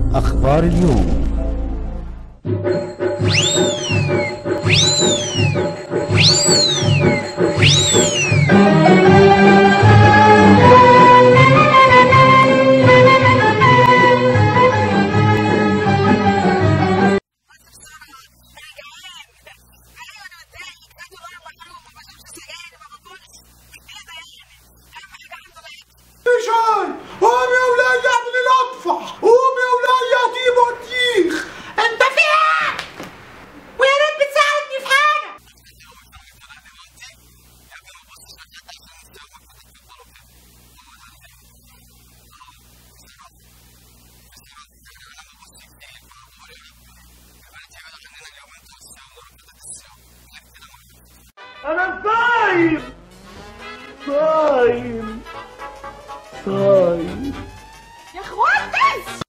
أخبار اليوم شاي قوم يا ولاد اعمل الاطفح قوم يا ولاد يا دي بطيخ انت فين ويا ريت بتساعدني في حاجه انا صايم صايم صايم يا اخواتي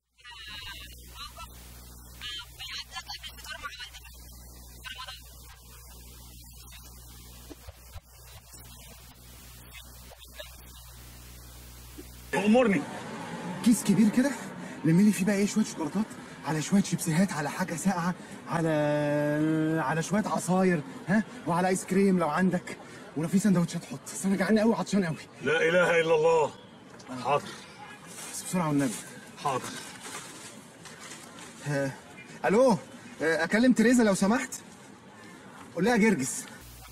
امرني كيس كبير كده لمي لي فيه بقى ايه شويه شوكولاتات على شويه شيبسيهات على حاجه ساقعه على على شويه عصاير ها وعلى ايس كريم لو عندك ولو في سندوتشات حط بس انا جعان قوي وعطشان قوي لا اله الا الله حاضر بس بسرعه والنبي حاضر آه. الو آه، اكلم تريزا لو سمحت قول لها جرجس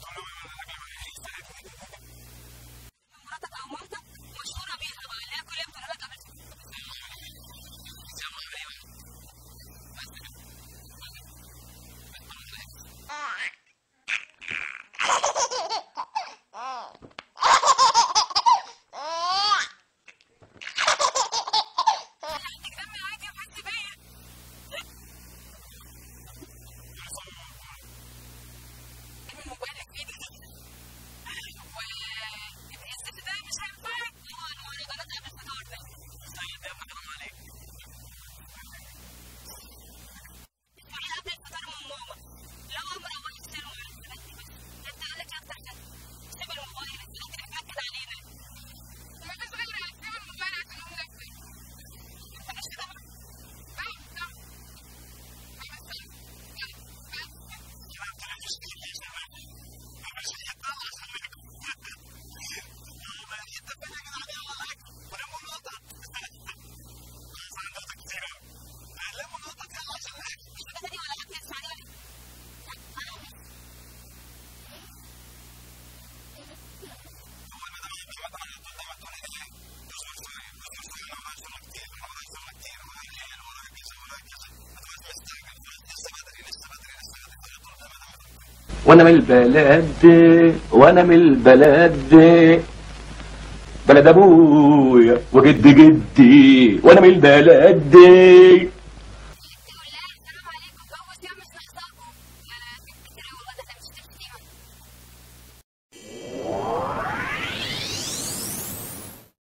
مراتك او مامتك مشهوره بيها بقى اللي هي كل يوم تقول لك قبل تكلمني عادي وحس بيا من موبايلك في ايدك والست ده مش هينفعك هو المهرجانات قبل الفطار ده طيب يا حرام عليك تعالى قبل الفطار من ماما لو هو مروح يشتري الحاجات دي بس انت قالك يا اكتر كده سيب الموبايل انت ممكن تتاكد علينا ما انت صغير هتسيب الموبايل عشان هم نفسك مش كده بقى اه صح الحاجات دي ولا حاجه تسمعني ولا وانا من البلد وانا من البلد بلد ابويا وجد جدي وانا من البلد